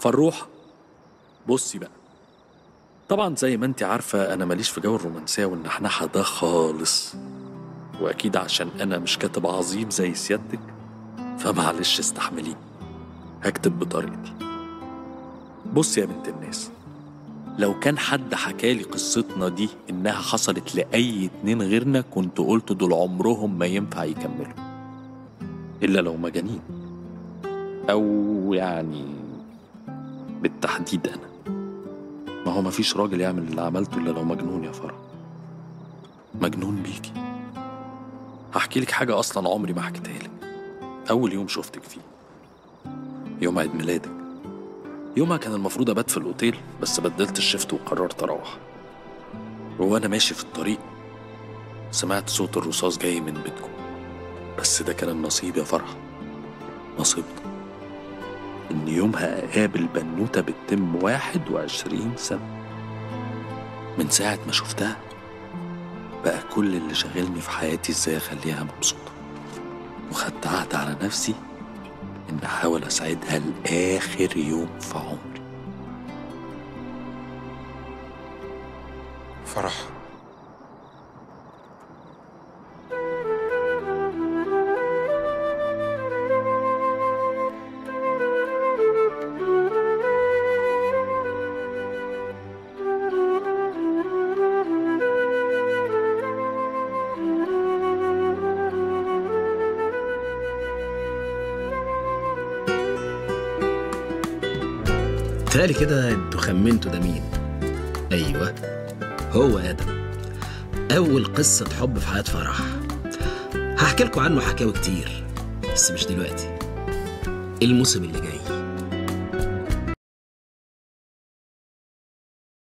فالروح بصي بقى طبعا زي ما انت عارفة أنا ماليش في جو الرومانسية والنحنحة ده خالص وأكيد عشان أنا مش كاتب عظيم زي سيادتك فمعلش استحمليني هكتب بطريقتي بص يا بنت الناس لو كان حد حكالي قصتنا دي إنها حصلت لأي اتنين غيرنا كنت قلت دول عمرهم ما ينفع يكملوا إلا لو مجانين أو يعني بالتحديد أنا ما هو مفيش راجل يعمل اللي عملته إلا لو مجنون يا فرح مجنون بيكي هحكي لك حاجة أصلا عمري ما حكيتها لك أول يوم شفتك فيه يوم عيد ميلادك يومها كان المفروض أبات في الأوتيل بس بدلت الشفت وقررت أروح وأنا ماشي في الطريق سمعت صوت الرصاص جاي من بيتكم بس ده كان النصيب يا فرح نصيبنا إن يومها أقابل بنوتة بتتم واحد وعشرين سنة من ساعة ما شفتها بقى كل اللي شاغلني في حياتي ازاي اخليها مبسوطة وخدت عهد على نفسي ان احاول اسعدها لاخر يوم في عمري فرح تالي كده انتوا خمنتوا ده مين ايوه هو ادم اول قصه حب في حياه فرح هحكي لكم عنه حكاوي كتير بس مش دلوقتي الموسم اللي جاي